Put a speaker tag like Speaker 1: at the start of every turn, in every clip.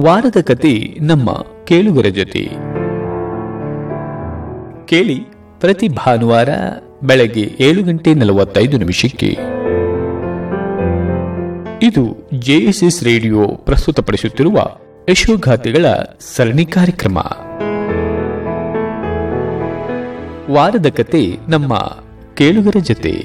Speaker 1: ವಾರದ ಕತೆ ನಮ್ಮ ಕೇಳುಗರ ಜೊತೆ ಕೇಳಿ ಪ್ರತಿ ಭಾನುವಾರ ಬೆಳಗ್ಗೆ ಏಳು ಗಂಟೆ ನಲವತ್ತೈದು ನಿಮಿಷಕ್ಕೆ ಇದು ಜೆಎಸ್ಎಸ್ ರೇಡಿಯೋ ಪ್ರಸ್ತುತಪಡಿಸುತ್ತಿರುವ ಯಶೋಗಾಥೆಗಳ ಸರಣಿ ಕಾರ್ಯಕ್ರಮ ವಾರದ ಕತೆ ನಮ್ಮ ಕೇಳುಗರ ಜೊತೆ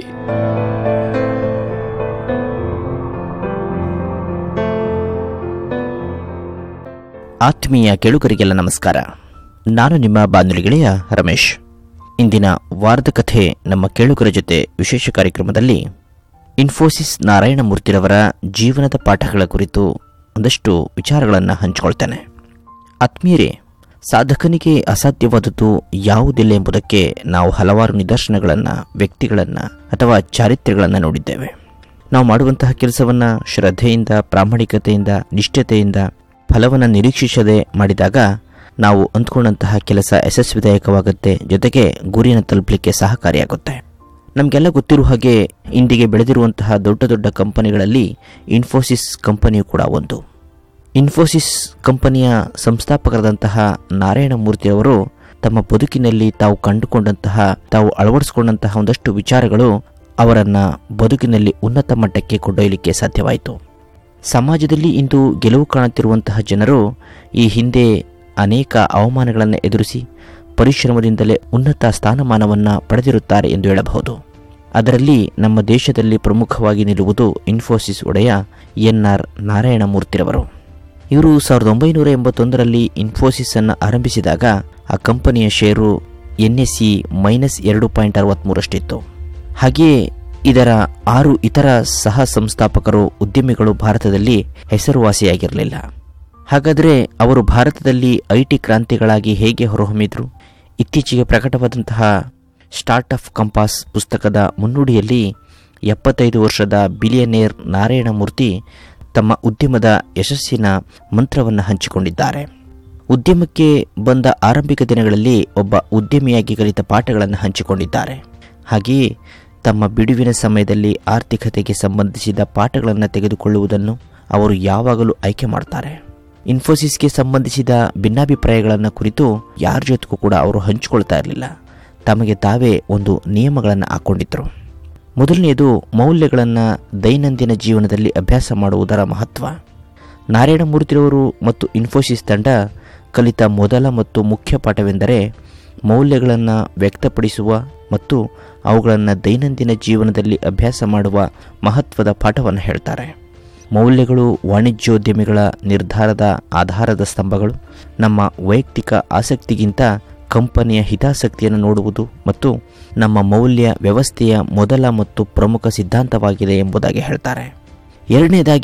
Speaker 2: ಆತ್ಮೀಯ ಕೇಳುಗರಿಗೆಲ್ಲ ನಮಸ್ಕಾರ ನಾನು ನಿಮ್ಮ ಬಾನುಲಿ ಗೆಳೆಯ ರಮೇಶ್ ಇಂದಿನ ವಾರದ ಕಥೆ ನಮ್ಮ ಕೇಳುಗರ ಜೊತೆ ವಿಶೇಷ ಕಾರ್ಯಕ್ರಮದಲ್ಲಿ ಇನ್ಫೋಸಿಸ್ ನಾರಾಯಣಮೂರ್ತಿರವರ ಜೀವನದ ಪಾಠಗಳ ಕುರಿತು ಒಂದಷ್ಟು ವಿಚಾರಗಳನ್ನು ಹಂಚಿಕೊಳ್ತೇನೆ ಆತ್ಮೀಯರೇ ಸಾಧಕನಿಗೆ ಅಸಾಧ್ಯವಾದದ್ದು ಯಾವುದಿಲ್ಲ ಎಂಬುದಕ್ಕೆ ನಾವು ಹಲವಾರು ನಿದರ್ಶನಗಳನ್ನು ವ್ಯಕ್ತಿಗಳನ್ನು ಅಥವಾ ಚಾರಿತ್ರ್ಯಗಳನ್ನು ನೋಡಿದ್ದೇವೆ ನಾವು ಮಾಡುವಂತಹ ಕೆಲಸವನ್ನು ಶ್ರದ್ಧೆಯಿಂದ ಪ್ರಾಮಾಣಿಕತೆಯಿಂದ ನಿಷ್ಠತೆಯಿಂದ ಫಲವನ್ನು ನಿರೀಕ್ಷಿಸದೆ ಮಾಡಿದಾಗ ನಾವು ಅಂದ್ಕೊಂಡಂತಹ ಕೆಲಸ ಯಶಸ್ವಿದಾಯಕವಾಗುತ್ತೆ ಜೊತೆಗೆ ಗುರಿಯನ್ನು ತಲುಪಲಿಕ್ಕೆ ಸಹಕಾರಿಯಾಗುತ್ತೆ ನಮಗೆಲ್ಲ ಗೊತ್ತಿರುವ ಹಾಗೆ ಇಂದಿಗೆ ಬೆಳೆದಿರುವಂತಹ ದೊಡ್ಡ ದೊಡ್ಡ ಕಂಪನಿಗಳಲ್ಲಿ ಇನ್ಫೋಸಿಸ್ ಕಂಪನಿಯು ಕೂಡ ಒಂದು ಇನ್ಫೋಸಿಸ್ ಕಂಪನಿಯ ಸಂಸ್ಥಾಪಕರಾದಂತಹ ನಾರಾಯಣಮೂರ್ತಿ ಅವರು ತಮ್ಮ ಬದುಕಿನಲ್ಲಿ ತಾವು ಕಂಡುಕೊಂಡಂತಹ ತಾವು ಅಳವಡಿಸಿಕೊಂಡಂತಹ ಒಂದಷ್ಟು ವಿಚಾರಗಳು ಅವರನ್ನು ಬದುಕಿನಲ್ಲಿ ಉನ್ನತ ಮಟ್ಟಕ್ಕೆ ಕೊಂಡೊಯ್ಯಲಿಕ್ಕೆ ಸಾಧ್ಯವಾಯಿತು ಸಮಾಜದಲ್ಲಿ ಇಂದು ಗೆಲುವು ಕಾಣುತ್ತಿರುವಂತಹ ಜನರು ಈ ಹಿಂದೆ ಅನೇಕ ಅವಮಾನಗಳನ್ನು ಎದುರಿಸಿ ಪರಿಶ್ರಮದಿಂದಲೇ ಉನ್ನತ ಸ್ಥಾನಮಾನವನ್ನು ಪಡೆದಿರುತ್ತಾರೆ ಎಂದು ಹೇಳಬಹುದು ಅದರಲ್ಲಿ ನಮ್ಮ ದೇಶದಲ್ಲಿ ಪ್ರಮುಖವಾಗಿ ನಿಲ್ಲುವುದು ಇನ್ಫೋಸಿಸ್ ಒಡೆಯ ಎನ್ ಆರ್ ನಾರಾಯಣಮೂರ್ತಿರವರು ಇವರು ಸಾವಿರದ ಒಂಬೈನೂರ ಎಂಬತ್ತೊಂದರಲ್ಲಿ ಇನ್ಫೋಸಿಸ್ ಅನ್ನು ಆರಂಭಿಸಿದಾಗ ಆ ಕಂಪನಿಯ ಷೇರು ಎನ್ ಎಸ್ ಸಿ ಮೈನಸ್ ಎರಡು ಪಾಯಿಂಟ್ ಅರವತ್ತ್ಮೂರಷ್ಟಿತ್ತು ಹಾಗೆಯೇ ಇದರ ಆರು ಇತರ ಸಹ ಸಂಸ್ಥಾಪಕರು ಉದ್ಯಮಿಗಳು ಭಾರತದಲ್ಲಿ ಹೆಸರುವಾಸಿಯಾಗಿರಲಿಲ್ಲ ಹಾಗಾದರೆ ಅವರು ಭಾರತದಲ್ಲಿ ಐ ಟಿ ಕ್ರಾಂತಿಗಳಾಗಿ ಹೇಗೆ ಹೊರಹೊಮ್ಮಿದ್ರು ಇತ್ತೀಚೆಗೆ ಪ್ರಕಟವಾದಂತಹ ಸ್ಟಾರ್ಟ್ ಆಫ್ ಕಂಪಾಸ್ ಪುಸ್ತಕದ ಮುನ್ನುಡಿಯಲ್ಲಿ ಎಪ್ಪತ್ತೈದು ವರ್ಷದ ಬಿಲಿಯನೇರ್ ನಾರಾಯಣಮೂರ್ತಿ ತಮ್ಮ ಉದ್ಯಮದ ಯಶಸ್ಸಿನ ಮಂತ್ರವನ್ನು ಹಂಚಿಕೊಂಡಿದ್ದಾರೆ ಉದ್ಯಮಕ್ಕೆ ಬಂದ ಆರಂಭಿಕ ದಿನಗಳಲ್ಲಿ ಒಬ್ಬ ಉದ್ಯಮಿಯಾಗಿ ಕಲಿತ ಪಾಠಗಳನ್ನು ಹಂಚಿಕೊಂಡಿದ್ದಾರೆ ಹಾಗೆಯೇ ತಮ್ಮ ಬಿಡುವಿನ ಸಮಯದಲ್ಲಿ ಆರ್ಥಿಕತೆಗೆ ಸಂಬಂಧಿಸಿದ ಪಾಠಗಳನ್ನು ತೆಗೆದುಕೊಳ್ಳುವುದನ್ನು ಅವರು ಯಾವಾಗಲೂ ಆಯ್ಕೆ ಮಾಡ್ತಾರೆ ಇನ್ಫೋಸಿಸ್ಗೆ ಸಂಬಂಧಿಸಿದ ಭಿನ್ನಾಭಿಪ್ರಾಯಗಳನ್ನು ಕುರಿತು ಯಾರ ಜೊತೆಗೂ ಕೂಡ ಅವರು ಹಂಚಿಕೊಳ್ತಾ ಇರಲಿಲ್ಲ ತಮಗೆ ತಾವೇ ಒಂದು ನಿಯಮಗಳನ್ನು ಹಾಕ್ಕೊಂಡಿದ್ರು ಮೊದಲನೆಯದು ಮೌಲ್ಯಗಳನ್ನು ದೈನಂದಿನ ಜೀವನದಲ್ಲಿ ಅಭ್ಯಾಸ ಮಾಡುವುದರ ಮಹತ್ವ ನಾರಾಯಣಮೂರ್ತಿರವರು ಮತ್ತು ಇನ್ಫೋಸಿಸ್ ತಂಡ ಕಲಿತ ಮೊದಲ ಮತ್ತು ಮುಖ್ಯ ಪಾಠವೆಂದರೆ ಮೌಲ್ಯಗಳನ್ನು ವ್ಯಕ್ತಪಡಿಸುವ ಮತ್ತು ಅವುಗಳನ್ನು ದೈನಂದಿನ ಜೀವನದಲ್ಲಿ ಅಭ್ಯಾಸ ಮಾಡುವ ಮಹತ್ವದ ಪಾಠವನ್ನು ಹೇಳ್ತಾರೆ ಮೌಲ್ಯಗಳು ವಾಣಿಜ್ಯೋದ್ಯಮಿಗಳ ನಿರ್ಧಾರದ ಆಧಾರದ ಸ್ತಂಭಗಳು ನಮ್ಮ ವೈಯಕ್ತಿಕ ಆಸಕ್ತಿಗಿಂತ ಕಂಪನಿಯ ಹಿತಾಸಕ್ತಿಯನ್ನು ನೋಡುವುದು ಮತ್ತು ನಮ್ಮ ಮೌಲ್ಯ ವ್ಯವಸ್ಥೆಯ ಮೊದಲ ಮತ್ತು ಪ್ರಮುಖ ಸಿದ್ಧಾಂತವಾಗಿದೆ ಎಂಬುದಾಗಿ ಹೇಳ್ತಾರೆ ಎರಡನೇದಾಗಿ